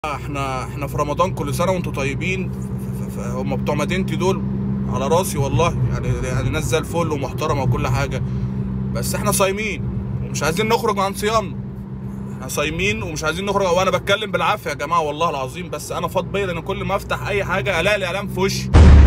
احنا احنا في رمضان كل سنه وانتم طيبين ف- ف- ف- هم بتوع مدينتي دول على راسي والله يعني يعني ناس زي الفل ومحترمه وكل حاجه بس احنا صايمين ومش عايزين نخرج عن صيامنا احنا صايمين ومش عايزين نخرج وانا بتكلم بالعافيه يا جماعه والله العظيم بس انا فاض بيا لان كل ما افتح اي حاجه الاقي الاعلام في وشي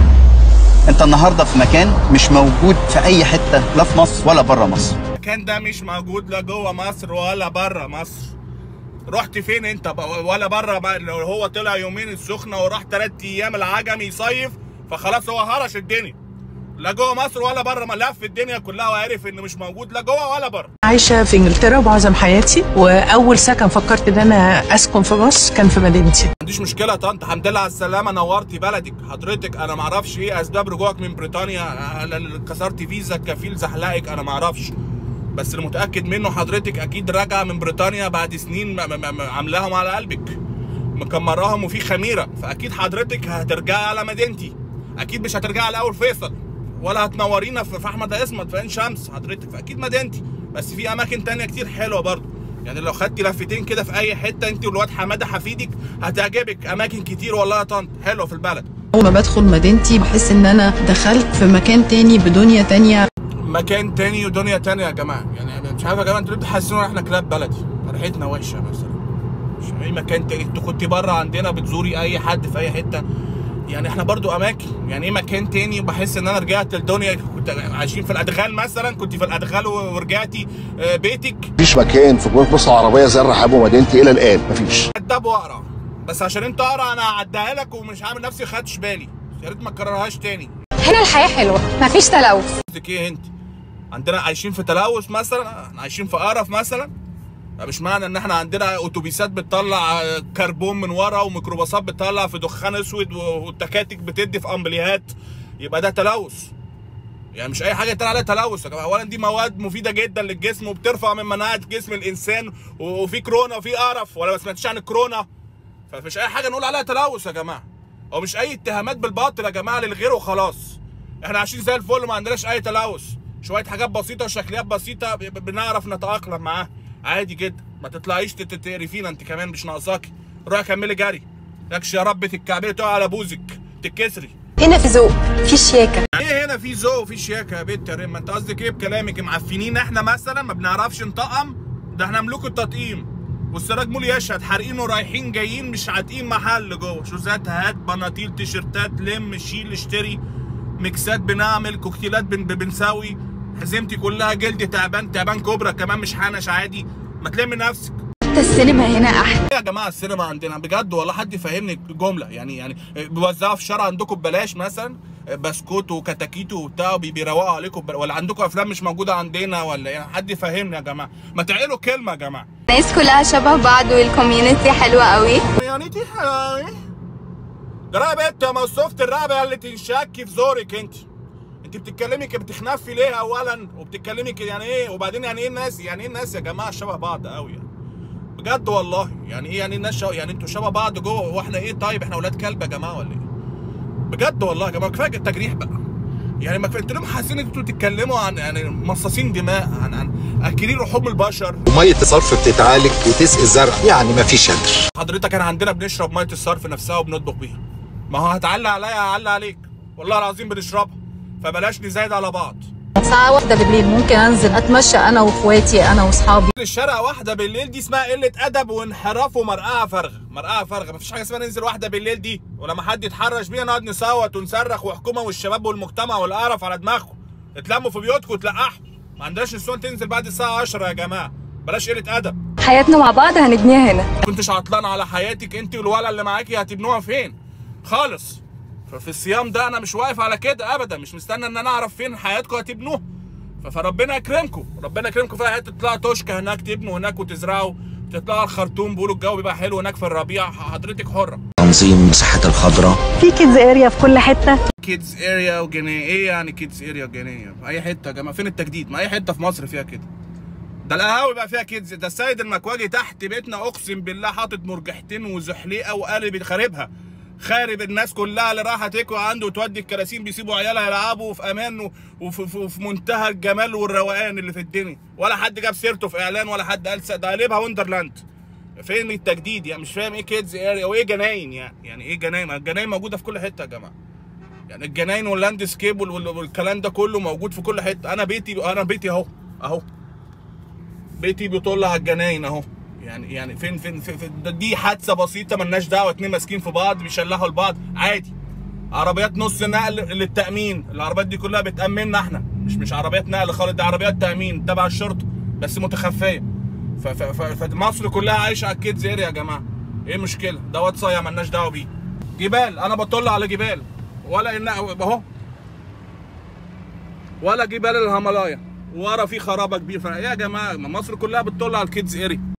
انت النهارده في مكان مش موجود في اي حته لا في مصر ولا بره مصر المكان ده مش موجود لا جوه مصر ولا بره مصر رحت فين انت بقى؟ ولا بره بقى لو هو طلع يومين السخنه وراح ثلاث ايام العجمي يصيف فخلاص هو هرش الدنيا لا جوه مصر ولا بره ما لف الدنيا كلها وعرف ان مش موجود لا جوه ولا بره عايشة في انجلترا معظم حياتي واول سكن فكرت ان انا اسكن في مصر كان في مدينتي ما عنديش مشكله يا طنط الحمد لله على السلامه نورتي بلدك حضرتك انا ما اعرفش ايه اسباب رجوعك من بريطانيا أنا كسرت فيزا كفيل زحلقك انا ما اعرفش بس اللي متاكد منه حضرتك اكيد راجعه من بريطانيا بعد سنين م- م- م- عاملاهم على قلبك مكمراهم وفي خميره فاكيد حضرتك هترجعي على مدينتي اكيد مش هترجعي على اول فيصل ولا هتنورينا في في احمد اسمت في عين شمس حضرتك فاكيد مدينتي بس في اماكن تانية كتير حلوه برضه يعني لو خدتي لفتين كده في اي حته انت والواد حماده حفيدك هتعجبك اماكن كتير والله يا طنط حلوه في البلد اول ما بدخل مدينتي بحس ان انا دخلت في مكان تاني بدنيا تانية مكان تاني ودنيا تانية يا جماعه يعني أنا مش عارف يا جماعه انتوا ليه بتحسسونا احنا كلاب بلدي ريحتنا وحشه مثلا مش اي مكان تاني انت كنت بره عندنا بتزوري اي حد في اي حته يعني احنا برضو اماكن يعني ايه مكان تاني وبحس ان انا رجعت للدنيا كنت عايشين في الادغال مثلا كنت في الادغال و- ورجعتي آه، بيتك مفيش مكان في جمهورية مصر العربية زي الرحاب ومدينتي إلى الآن مفيش كداب واقرا بس عشان انت اقرا انا هعديها لك ومش عامل نفسي خدتش بالي يا ريت ما تكررهاش تاني هنا الحياة حلوة مفيش تلوث قصدك ايه انت عندنا عايشين في تلوث مثلا احنا عايشين في قرف مثلا ده مش معنى ان احنا عندنا اتوبيسات بتطلع آه، كربون من ورا وميكروباصات بتطلع في دخان اسود و- والتكاتك بتدي في امبليهات يبقى ده تلوث يعني مش اي حاجه يتقال عليها تلوث يا جماعه اولا دي مواد مفيده جدا للجسم وبترفع من مناعه جسم الانسان و- وفي كورونا وفي قرف ولا ما سمعتش عن الكورونا فمش اي حاجه نقول عليها تلوث يا جماعه او مش اي اتهامات بالباطل يا جماعه للغير وخلاص احنا عايشين زي الفل ما عندناش اي تلوث شويه حاجات بسيطه وشكليات بسيطه ب- ب- بنعرف نتاقلم معاها عادي جدا ما تطلعيش تت- تقرفينا انت كمان مش ناقصاكي روحي كملي جري ياكش يا رب تتكعبلي تقعي على بوزك تتكسري هنا في ذوق في شياكة ايه هنا في ذوق وفي شياكه يا بنت يا ريم انت قصدك ايه بكلامك معفنين احنا مثلا ما بنعرفش نطقم ده احنا ملوك التطقيم والسراج مول يشهد حارقين ورايحين جايين مش عاتقين محل جوه شوزات هات بناطيل تيشرتات لم شيل اشتري ميكسات بنعمل كوكتيلات بن بنساوي حزمتي كلها جلد تعبان تعبان كوبرا كمان مش حنش عادي ما تلم نفسك حتى السينما هنا أحلى ايه يا جماعه السينما عندنا بجد والله حد يفهمني جمله يعني يعني بيوزعوا في الشارع عندكم ببلاش مثلا بسكوت وكتاكيتو وبتاع بي- بيروقوا عليكم ببلاش. ولا عندكم افلام مش موجوده عندنا ولا يعني حد يفهمني يا جماعه ما تعقلوا كلمه يا جماعه الناس كلها شبه بعض والكوميونتي حلوة قوي يعني دي حلاوه جرى يا بنت ما وصفت الرقبه اللي تنشكي في زورك انت انت بتتكلمي كده بتخنفي ليه اولا وبتتكلمي كده يعني ايه وبعدين يعني ايه الناس يعني ايه الناس يا جماعه شبه بعض قوي يعني بجد والله يعني ايه يعني الناس شو... يعني انتوا شبه بعض جوه واحنا ايه طيب احنا اولاد كلب يا جماعه ولا ايه بجد والله يا جماعه كفايه التجريح بقى يعني ما كفايه انتوا ليه حاسين ان انتوا تتكلموا عن يعني مصاصين دماء عن عن اكلين لحوم البشر مية الصرف بتتعالج وتسقي الزرع يعني مفيش هدر حضرتك انا عندنا بنشرب ميه الصرف نفسها وبنطبخ بيها ما هو هتعلق عليا هعلق عليك والله العظيم بنشربها فبلاش نزايد على بعض ساعة واحدة بالليل ممكن انزل اتمشى انا واخواتي انا واصحابي الشارع واحده بالليل دي اسمها قله ادب وانحراف ومرقعه فارغه مرقعه فارغه مفيش حاجه اسمها ننزل واحده بالليل دي ولما حد يتحرش بينا نقعد نصوت ونصرخ وحكومه والشباب والمجتمع والقرف على دماغكم اتلموا في بيوتكم وتلقحوا ما عندناش نسوان تنزل بعد الساعه 10 يا جماعه بلاش قله ادب حياتنا مع بعض هنبنيها هنا كنتش عطلان على حياتك انت والولد اللي معاكي هتبنوها فين خالص ففي الصيام ده انا مش واقف على كده ابدا مش مستني ان انا اعرف فين حياتكم هتبنوها ف- فربنا يكرمكم ربنا يكرمكم في حته تطلعوا توشكا هناك تبنوا هناك وتزرعوا تطلعوا الخرطوم بيقولوا الجو بيبقى حلو هناك في الربيع حضرتك حره تنظيم مساحات الخضراء في كيدز اريا في كل حته كيدز اريا وجنيه ايه يعني كيدز اريا وجنيه في اي حته يا جماعه فين التجديد ما اي حته في مصر فيها كده ده القهاوي بقى فيها كيدز ده السيد المكواجي تحت بيتنا اقسم بالله حاطط مرجحتين وزحليقه وقالب خاربها خارب الناس كلها اللي رايحه تكوى عنده وتودي الكراسين بيسيبوا عيالها يلعبوا في امان و- وفي في في منتهى الجمال والروقان اللي في الدنيا ولا حد جاب سيرته في اعلان ولا حد قال س- ده قلبها وندرلاند فين التجديد يعني مش فاهم ايه كيدز اريا وايه جناين يعني يعني ايه جناين ما الجناين موجوده في كل حته يا جماعه يعني الجناين واللاند سكيب وال- وال- والكلام ده كله موجود في كل حته انا بيتي انا بيتي اهو اهو بيتي بيطل على الجناين اهو يعني يعني فين فين, فين, فين ده- دي حادثه بسيطه ملناش دعوه اتنين ماسكين في بعض بيشلحوا لبعض عادي عربيات نص نقل للتامين العربيات دي كلها بتامننا احنا مش مش عربيات نقل خالص دي عربيات تامين تبع الشرطه بس متخفيه ف- ف- ف- فمصر كلها عايشه على الكيدز اريا يا جماعه ايه المشكله دوت صايع ملناش دعوه بيه جبال انا بطل على جبال ولا ان اهو ولا جبال الهيمالايا ورا في خرابه كبير ف- يا جماعه ما مصر كلها بتطل على الكيدز اريا